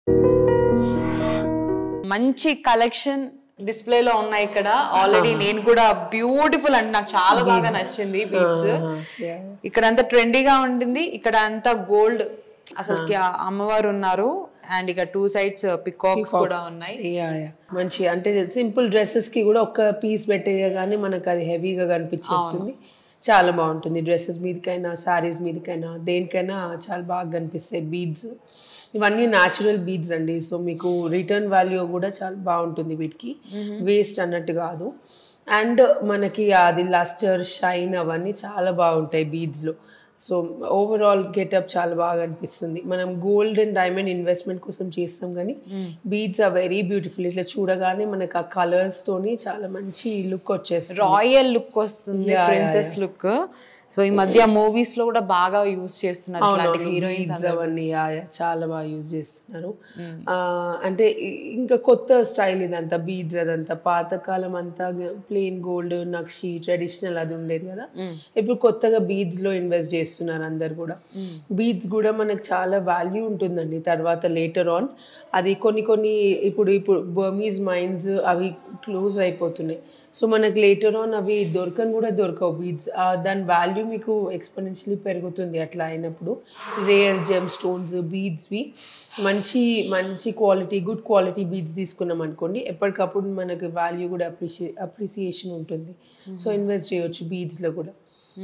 మంచి కలెక్షన్ డిస్ప్లేలో ఉన్నాయి ఇక్కడ ఆల్రెడీ నేను కూడా బ్యూటిఫుల్ అంటే నాకు చాలా బాగా నచ్చింది బీడ్స్ ఇక్కడ అంతా ట్రెండీగా ఉంటుంది ఇక్కడ అంతా గోల్డ్ అసలుకి ఆ అమ్మవారు ఉన్నారు అండ్ ఇక్కడ టూ సైడ్స్ పికాక్స్ కూడా ఉన్నాయి యా యా మంచి అంటే సింపుల్ డ్రెస్సెస్ కి కూడా ఒక్క పీస్ పెట్టేయగానే మనకు అది హెవీగా కనిపించేస్తుంది చాలా బాగుంటుంది డ్రెస్సెస్ మీదకైనా సారీస్ మీదకైనా దేనికైనా చాలా బాగా కనిపిస్తాయి బీడ్స్ ఇవన్నీ న్యాచురల్ బీడ్స్ అండి సో మీకు రిటర్న్ వాల్యూ కూడా చాలా బాగుంటుంది వీటికి వేస్ట్ అన్నట్టు కాదు అండ్ మనకి అది లస్టర్ షైన్ అవన్నీ చాలా బాగుంటాయి బీడ్స్లో సో ఓవరాల్ గెటప్ చాలా బాగా అనిపిస్తుంది మనం గోల్డ్ అండ్ డైమండ్ ఇన్వెస్ట్మెంట్ కోసం చేస్తాం కానీ బీడ్స్ ఆర్ వెరీ బ్యూటిఫుల్ ఇట్లా చూడగానే మనకు ఆ కలర్స్ తోని చాలా మంచి లుక్ వచ్చేస్తుంది రాయల్ లుక్ వస్తుంది ప్రిన్సెస్ లుక్ సో ఈ మధ్య మూవీస్ లో కూడా బాగా యూస్ చేస్తున్నారు ఇలాంటి హీరోయిన్స్ Beads అవన్నీ యా, యా, చాలా బాగా యూజ్ చేస్తున్నారు ఆ, అంటే ఇ- ఇంకా కొత్త స్టైల్ ఇదంతా బీడ్స్ అదంతా పాతకాలం అంతా ప్లెయిన్ గోల్డ్ నక్షి ట్రెడిషనల్ అది ఉండేది కదా ఇప్పుడు కొత్తగా బీడ్స్ లో ఇన్వెస్ట్ చేస్తున్నారు అందరు కూడా బీడ్స్ కూడా మనకు చాలా వాల్యూ ఉంటుందండి తర్వాత లేటర్ ఆన్ అది కొన్ని కొన్ని ఇప్పుడు ఇప్పుడు బర్మీస్ మైండ్స్ అవి క్లోజ్ అయిపోతున్నాయి సో మనకి లేటర్ ఆన్ అవి దొరకని కూడా దొరకవు బీడ్స్ దాని వాల్యూ మీకు ఎక్స్పోనెన్షియలీ పెరుగుతుంది అట్లా అయినప్పుడు రేర్ జెమ్ స్టోన్స్ బీడ్స్వి మంచి మంచి క్వాలిటీ గుడ్ క్వాలిటీ బీడ్స్ తీసుకున్నాం అనుకోండి ఎప్పటికప్పుడు మనకి వాల్యూ కూడా అప్రిషియే అప్రిసియేషన్ ఉంటుంది సో ఇన్వెస్ట్ చేయొచ్చు బీడ్స్లో కూడా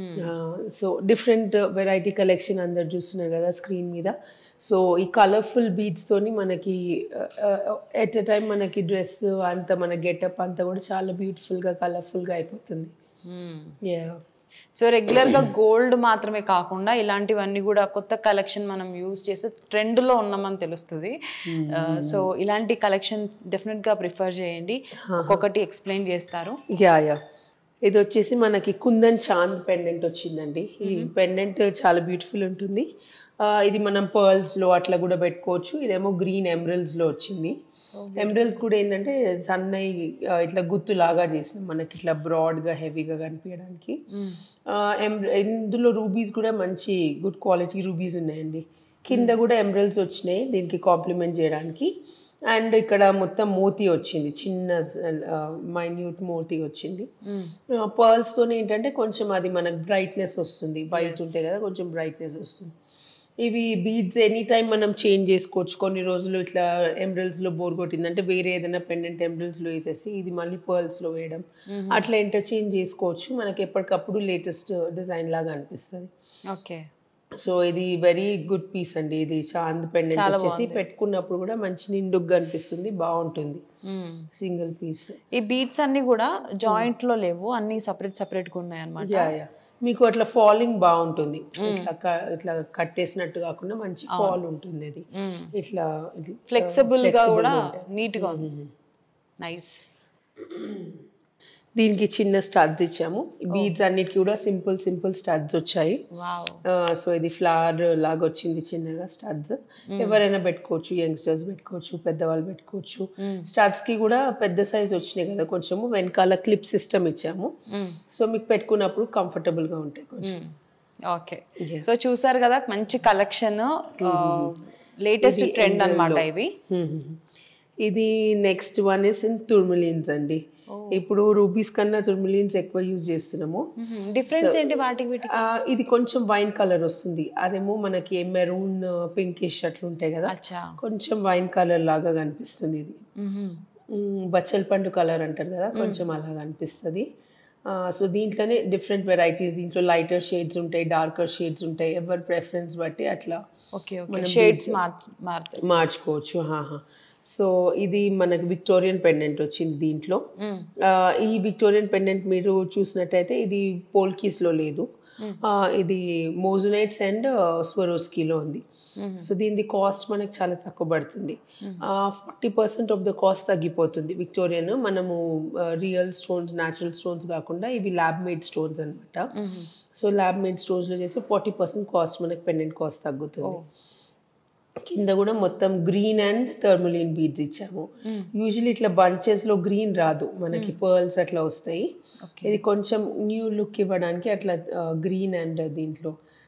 సో డిఫరెంట్ వెరైటీ కలెక్షన్ అందరు చూస్తున్నారు కదా స్క్రీన్ మీద సో ఈ కలర్ఫుల్ తోని మనకి ఎట్ ఎ టైం మనకి డ్రెస్ అంతా మన గెటప్ అంతా కూడా చాలా బ్యూటిఫుల్గా కలర్ఫుల్గా అయిపోతుంది యా సో రెగ్యులర్ గా గోల్డ్ మాత్రమే కాకుండా ఇలాంటివన్నీ కూడా కొత్త కలెక్షన్ మనం యూజ్ చేస్తే ట్రెండ్ లో ఉన్నామని తెలుస్తుంది సో ఇలాంటి కలెక్షన్ డెఫినెట్ గా ప్రిఫర్ చేయండి ఒక్కొక్కటి ఎక్స్ప్లెయిన్ చేస్తారు యా యా ఇది వచ్చేసి మనకి కుందన్ చాంద్ పెండెంట్ వచ్చిందండి ఈ పెండెంట్ చాలా బ్యూటిఫుల్ ఉంటుంది ఆ, ఇది మనం pearls లో అట్లా కూడా పెట్టుకోవచ్చు ఇదేమో గ్రీన్ ఎమరల్స్లో వచ్చింది ఎమరల్స్ కూడా ఏంటంటే సన్నయి ఆ, ఇట్లా గుత్తులాగా చేసినాం మనకి ఇట్లా బ్రాడ్గా హెవీగా కనిపించడానికి ఆ, em- ఇందులో రూబీస్ కూడా మంచి గుడ్ క్వాలిటీ రూబీస్ ఉన్నాయండి కింద కూడా ఎమరల్స్ వచ్చినాయి దీనికి కాంప్లిమెంట్ చేయడానికి అండ్ ఇక్కడ మొత్తం మోతీ వచ్చింది చిన్న మైన్యూట్ మోతీ వచ్చింది పర్ల్స్తో ఏంటంటే కొంచెం అది మనకు బ్రైట్నెస్ వస్తుంది వైట్ ఉంటాయి కదా కొంచెం బ్రైట్నెస్ వస్తుంది ఇవి బీడ్స్ ఎనీ టైం మనం చేంజ్ చేసుకోవచ్చు కొన్ని రోజులు ఇట్లా ఎమరల్స్లో బోర్ కొట్టిందంటే వేరే ఏదైనా పెండెంట్ ఎమరల్స్లో వేసేసి ఇది మళ్ళీ పర్ల్స్లో వేయడం అట్లా ఇంటర్చేంజ్ చేసుకోవచ్చు మనకి ఎప్పటికప్పుడు లేటెస్ట్ డిజైన్ లాగా అనిపిస్తుంది ఓకే సో ఇది వెరీ గుడ్ పీస్ అండి ఇది చాంద్ పెండెంట్ వచ్చేసి పెట్టుకున్నప్పుడు కూడా మంచి నిండుగా అనిపిస్తుంది బాగుంటుంది సింగిల్ పీస్ ఈ బీట్స్ అన్ని కూడా జాయింట్ లో లేవు అన్ని సపరేట్ సపరేట్ గా ఉన్నాయి అనమాట యా యా మీకు అట్లా ఫాలింగ్ బాగుంటుంది ఇట్లా క- ఇట్లా కట్టేసినట్టు కాకుండా మంచి ఫాల్ ఉంటుంది అది ఇట్లా ఇట్లా ఫ్లెక్సిబుల్ గా కూడా నీట్ గా ఉంది నైస్ దీనికి చిన్న స్టడ్స్ ఇచ్చాము బీడ్స్ అన్నిటికీ కూడా సింపుల్ సింపుల్ స్టడ్స్ వచ్చాయి వావ్ సో ఇది ఫ్లవర్ లాగా వచ్చింది చిన్నగా స్టడ్స్ ఎవరైనా పెట్టుకోవచ్చు యంగ్స్టర్స్ పెట్టుకోవచ్చు పెద్దవాళ్ళు పెట్టుకోవచ్చు స్టడ్స్ కి కూడా పెద్ద సైజ్ వచ్చినాయి కదా కొంచెము వెనకాల క్లిప్ సిస్టమ్ ఇచ్చాము సో మీకు పెట్టుకున్నప్పుడు comfortable గా ఉంటాయి కొంచెం ఓకే సో చూసారు కదా మంచి కలెక్షన్ లేటెస్ట్ ట్రెండ్ అన్నమాట ఇవి Mhm. ఇది next one is in tourmalines అండి ఇప్పుడు రూబీస్ కన్నా తుర్మిలిన్స్ ఎక్కువ యూజ్ చేస్తున్నాము డిఫరెన్స్ ఏంటి వాటికి వీటికి ఆ, ఇది కొంచెం వైన్ కలర్ వస్తుంది అదేమో మనకి మెరూన్ పింకిష్ అట్లా ఉంటాయి కదా అచ్చా కొంచెం వైన్ కలర్ లాగా కనిపిస్తుంది ఇది మ్, బచ్చల పండు కలర్ అంటారు కదా కొంచెం అలా కనిపిస్తుంది సో దీంట్లోనే డిఫరెంట్ వెరైటీస్ దీంట్లో లైటర్ షేడ్స్ ఉంటాయి డార్కర్ షేడ్స్ ఉంటాయి ఎవరి ప్రిఫరెన్స్ బట్టి అట్లా ఓకే ఓకే షేడ్స్ మారుతాయి మార్చుకోవచ్చు హాహా సో ఇది మనకి విక్టోరియన్ పెండెంట్ వచ్చింది దీంట్లో ఆ, ఈ విక్టోరియన్ పెండెంట్ మీరు చూసినట్టయితే ఇది పోల్కీస్లో లేదు ఆ, ఇది మోజునైట్స్ అండ్ స్వరోస్కీలో ఉంది సో దీని కాస్ట్ మనకి చాలా తక్కువ పడుతుంది forty percent of the cost తగ్గిపోతుంది విక్టోరియన్ మనము రియల్ స్టోన్స్ న్యాచురల్ స్టోన్స్ కాకుండా ఇవి ల్యాబ్ మేడ్ స్టోన్స్ అనమాట సో ల్యాబ్ మేడ్ స్టోన్స్లో చేసి ఫార్టీ పర్సెంట్ కాస్ట్ మనకి పెండెంట్ కాస్ట్ తగ్గుతుంది కింద కూడా మొత్తం గ్రీన్ అండ్ థర్మలిన్ బీడ్స్ ఇచ్చాము యూజువల్లీ ఇట్లా bunches లో గ్రీన్ రాదు మనకి పర్ల్స్ అట్లా వస్తాయి ఇది కొంచెం న్యూ లుక్ ఇవ్వడానికి అట్లా గ్రీన్ అండ్ దీంట్లో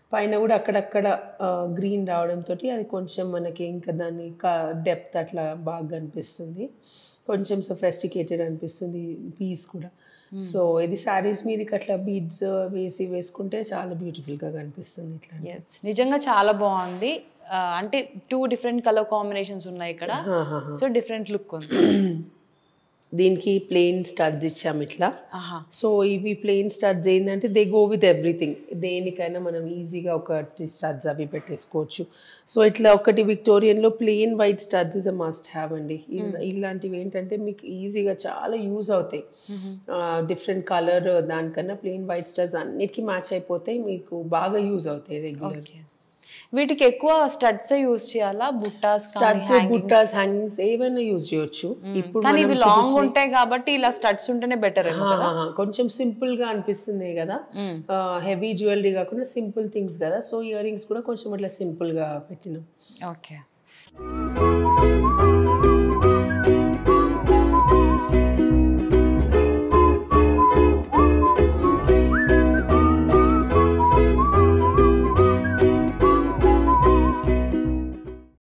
పైన కూడా అక్కడక్కడ గ్రీన్ రావడంతో అది కొంచెం మనకి ఇంకా దాని డెప్త్ అట్లా బాగా కనిపిస్తుంది కొంచెం సొఫెస్టికేటెడ్ అనిపిస్తుంది పీస్ కూడా సో ఇది శారీస్ మీదకి అట్లా బీడ్స్ వేసి వేసుకుంటే చాలా బ్యూటిఫుల్గా కనిపిస్తుంది ఇట్లా ఎస్ నిజంగా చాలా బాగుంది ఆ, అంటే టూ డిఫరెంట్ కలర్ కాంబినేషన్స్ ఉన్నాయి ఇక్కడ సో డిఫరెంట్ లుక్ ఉంది దీనికి ప్లెయిన్ స్టడ్స్ ఇచ్చాం ఇట్లా ఆహా సో ఇవి ప్లెయిన్ స్టడ్స్ ఏంటంటే దే గో విత్ ఎవ్రీథింగ్ దేనికైనా మనం ఈజీగా ఒకటి స్టడ్స్ అవి పెట్టేసుకోవచ్చు సో ఇట్లా ఒకటి విక్టోరియన్లో plain white studs is a must have అండి ఇల- ఇలాంటివి ఏంటంటే మీకు ఈజీగా చాలా యూజ్ అవుతాయి డిఫరెంట్ కలర్ దానికన్నా ప్లెయిన్ వైట్ స్టడ్స్ అన్నిటికీ మ్యాచ్ అయిపోతాయి మీకు బాగా యూజ్ అవుతాయి రెగ్యులర్ ఓకే వీటికి ఎక్కువ స్టడ్స్ యూస్ చేయాలా బుట్టాస్ స్టడ్స్ బుట్టాస్ హ్యాంగింగ్స్ ఏవైనా యూజ్ చేయొచ్చు ఇప్పుడు కానీ ఇవి లాంగ్ ఉంటాయి కాబట్టి ఇలా స్టడ్స్ ఉంటేనే బెటర్ ఏమో ఆ, ఆ, కొంచెం సింపుల్ గా అనిపిస్తుంది కదా హెవీ జ్యువెలరీ కాకుండా సింపుల్ థింగ్స్ కదా సో ఇయర్ రింగ్స్ కూడా కొంచెం అట్లా సింపుల్ గా పెట్టినాం ఓకే